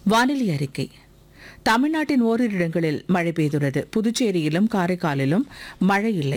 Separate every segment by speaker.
Speaker 1: வானிலை அறிக்கை தமிழ்நாட்டின் ஓரிரு இடங்களில் மழை பெய்துள்ளது புதுச்சேரியிலும் காரைக்காலிலும் மழை இல்லை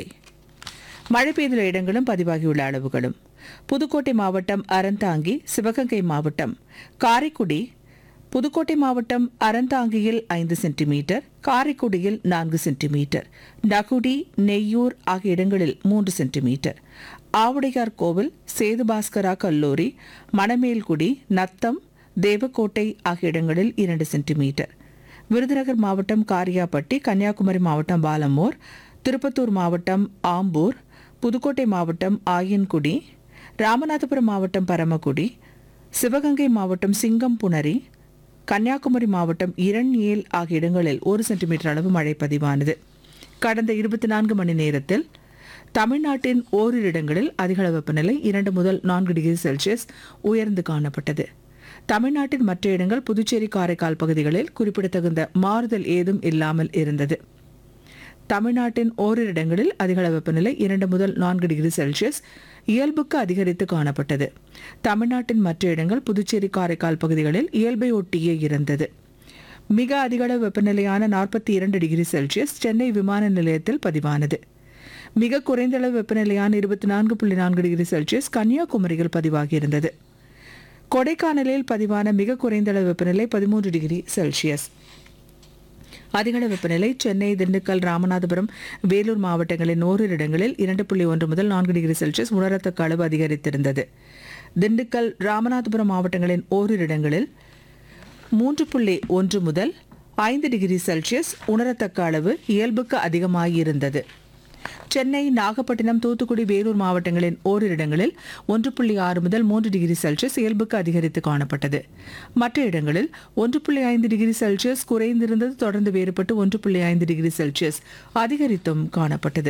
Speaker 1: மழை பெய்துள்ள இடங்களும் பதிவாகியுள்ள அளவுகளும் புதுக்கோட்டை மாவட்டம் அறந்தாங்கி சிவகங்கை மாவட்டம் காரைக்குடி புதுக்கோட்டை மாவட்டம் அறந்தாங்கியில் ஐந்து சென்டிமீட்டர் காரைக்குடியில் நான்கு சென்டிமீட்டர் நகுடி நெய்யூர் ஆகிய இடங்களில் மூன்று சென்டிமீட்டர் ஆவுடையார் கோவில் சேதுபாஸ்கரா கல்லூரி மணமேல்குடி நத்தம் தேவக்கோட்டை ஆகிய இடங்களில் இரண்டு சென்டிமீட்டர் விருதுநகர் மாவட்டம் காரியாபட்டி கன்னியாகுமரி மாவட்டம் பாலமூர் திருப்பத்தூர் மாவட்டம் ஆம்பூர் புதுக்கோட்டை மாவட்டம் ஆயன்குடி ராமநாதபுரம் மாவட்டம் பரமக்குடி சிவகங்கை மாவட்டம் சிங்கம்புணரி கன்னியாகுமரி மாவட்டம் இரண்யேல் ஆகிய இடங்களில் ஒரு சென்டிமீட்டர் அளவு மழை பதிவானது கடந்த இருபத்தி நான்கு மணி நேரத்தில் தமிழ்நாட்டின் ஓரிரு இடங்களில் அதிகளவு வெப்பநிலை இரண்டு முதல் நான்கு டிகிரி செல்சியஸ் உயர்ந்து காணப்பட்டது தமிழ்நாட்டின் மற்ற இடங்கள் புதுச்சேரி காரைக்கால் பகுதிகளில் குறிப்பிடத்தகுந்த மாறுதல் ஏதும் இல்லாமல் இருந்தது தமிழ்நாட்டின் ஓரிரு இடங்களில் அதிகளவு வெப்பநிலை இரண்டு முதல் நான்கு டிகிரி செல்சியஸ் இயல்புக்கு அதிகரித்து காணப்பட்டது தமிழ்நாட்டின் மற்ற இடங்கள் புதுச்சேரி காரைக்கால் பகுதிகளில் இயல்பை ஒட்டியே இருந்தது மிக அதிகளவு வெப்பநிலையான நாற்பத்தி இரண்டு டிகிரி செல்சியஸ் சென்னை விமான நிலையத்தில் பதிவானது மிக குறைந்த அளவு வெப்பநிலையான இருபத்தி நான்கு புள்ளி நான்கு டிகிரி செல்சியஸ் கன்னியாகுமரியில் பதிவாகியிருந்தது கொடைக்கானலில் பதிவான மிக குறைந்த அளவு வெப்பநிலை பதிமூன்று டிகிரி செல்சியஸ் அதிகளவு வெப்பநிலை சென்னை திண்டுக்கல் ராமநாதபுரம் வேலூர் மாவட்டங்களின் ஓரிரு இடங்களில் இரண்டு புள்ளி ஒன்று முதல் நான்கு டிகிரி செல்சியஸ் உணரத்தக்க அளவு அதிகரித்திருந்தது திண்டுக்கல் ராமநாதபுரம் மாவட்டங்களின் ஓரிரு இடங்களில் மூன்று புள்ளி ஒன்று முதல் ஐந்து டிகிரி செல்சியஸ் உணரத்தக்க அளவு இயல்புக்கு அதிகமாகியிருந்தது சென்னை நாகப்பட்டினம் தூத்துக்குடி வேலூர் மாவட்டங்களின் ஓரிரு இடங்களில் ஒன்று புள்ளி ஆறு முதல் மூன்று டிகிரி செல்சியஸ் இயல்புக்கு அதிகரித்து காணப்பட்டது மற்ற இடங்களில் ஒன்று புள்ளி ஐந்து டிகிரி செல்சியஸ் குறைந்திருந்தது தொடர்ந்து வேறுபட்டு ஒன்று புள்ளி ஐந்து டிகிரி செல்சியஸ் அதிகரித்தும் காணப்பட்டது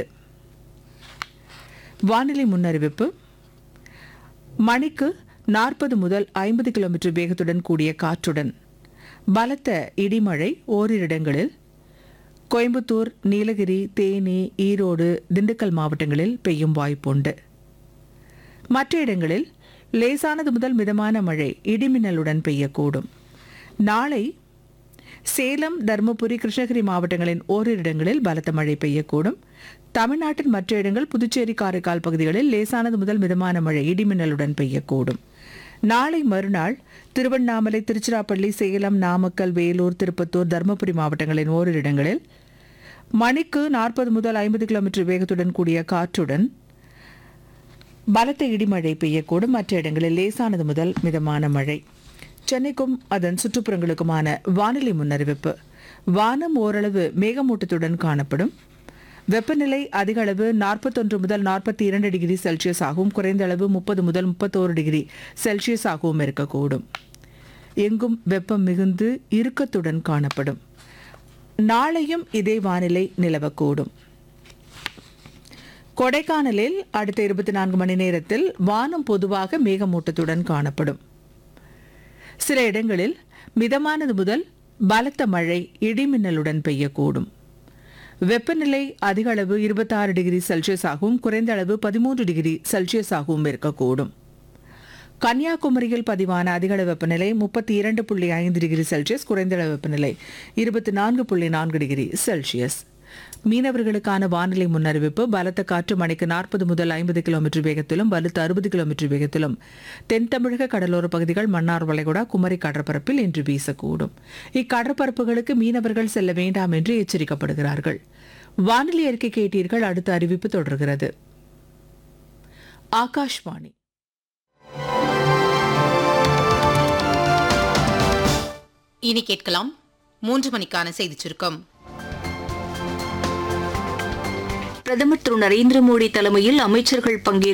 Speaker 1: வானிலை முன்னறிவிப்பு மணிக்கு நாற்பது முதல் ஐம்பது கிலோமீட்டர் வேகத்துடன் கூடிய காற்றுடன் பலத்த இடிமழை ஓரிரு இடங்களில் கோயம்புத்தூர் நீலகிரி தேனி ஈரோடு திண்டுக்கல் மாவட்டங்களில் பெய்யும் வாய்ப்புண்டு மற்ற இடங்களில் லேசானது முதல் மிதமான மழை இடிமின்னலுடன் பெய்யக்கூடும் நாளை சேலம் தருமபுரி கிருஷ்ணகிரி மாவட்டங்களின் ஓரிரு இடங்களில் பலத்த மழை பெய்யக்கூடும் தமிழ்நாட்டின் மற்ற இடங்கள் புதுச்சேரி காரைக்கால் பகுதிகளில் லேசானது முதல் மிதமான மழை இடிமின்னலுடன் பெய்யக்கூடும் நாளை மறுநாள் திருவண்ணாமலை திருச்சிராப்பள்ளி சேலம் நாமக்கல் வேலூர் திருப்பத்தூர் தருமபுரி மாவட்டங்களின் ஓரிரு இடங்களில் மணிக்கு நாற்பது முதல் ஐம்பது கிலோமீட்டர் வேகத்துடன் கூடிய காற்றுடன் பலத்த இடிமழை பெய்யக்கூடும் மற்ற இடங்களில் லேசானது முதல் மிதமான மழை சென்னைக்கும் அதன் சுற்றுப்புறங்களுக்குமான வானிலை முன்னறிவிப்பு வானம் ஓரளவு மேகமூட்டத்துடன் காணப்படும் வெப்பநிலை அதிக அளவு நாற்பத்தொன்று முதல் நாற்பத்தி இரண்டு டிகிரி செல்சியஸ் ஆகவும் குறைந்த அளவு முப்பது முதல் முப்பத்தோரு டிகிரி செல்சியஸ் ஆகவும் இருக்கக்கூடும் எங்கும் வெப்பம் மிகுந்து இறுக்கத்துடன் காணப்படும் நாளையும் இதே வானிலை நிலவக்கூடும் கொடைக்கானலில் அடுத்த இருபத்தி நான்கு மணி நேரத்தில் வானம் பொதுவாக மேகமூட்டத்துடன் காணப்படும் சில இடங்களில் மிதமானது முதல் பலத்த மழை இடிமின்னலுடன் பெய்யக்கூடும் வெப்பநிலை அதிக அளவு இருபத்தாறு டிகிரி செல்சியஸ் ஆகவும் குறைந்த அளவு பதிமூன்று டிகிரி செல்சியஸ் ஆகவும் இருக்கக்கூடும் கன்னியாகுமரியில் பதிவான அதிகளவு வெப்பநிலை முப்பத்தி இரண்டு புள்ளி ஐந்து டிகிரி செல்சியஸ் குறைந்த அளவு வெப்பநிலை இருபத்தி நான்கு புள்ளி நான்கு டிகிரி செல்சியஸ் மீனவர்களுக்கான வானிலை முன்னறிவிப்பு பலத்த காற்று மணிக்கு நாற்பது முதல் ஐம்பது கிலோமீட்டர் வேகத்திலும் வலுத்த அறுபது கிலோமீட்டர் வேகத்திலும் தென் தமிழக கடலோர பகுதிகள் மன்னார் வளைகுடா குமரி கடற்பரப்பில் இன்று வீசக்கூடும் இக்கடற்பரப்புகளுக்கு மீனவர்கள் செல்ல வேண்டாம் என்று எச்சரிக்கப்படுகிறார்கள் வானிலை அறிக்கை கேட்டீர்கள் அடுத்த அறிவிப்பு தொடர்கிறது ஆகாஷ்வாணி
Speaker 2: இனி கேட்கலாம் மூன்று மணிக்கான செய்திச் சுருக்கம்
Speaker 3: பிரதமர் திரு நரேந்திர மோடி தலைமையில் அமைச்சர்கள் பங்கேற்கும்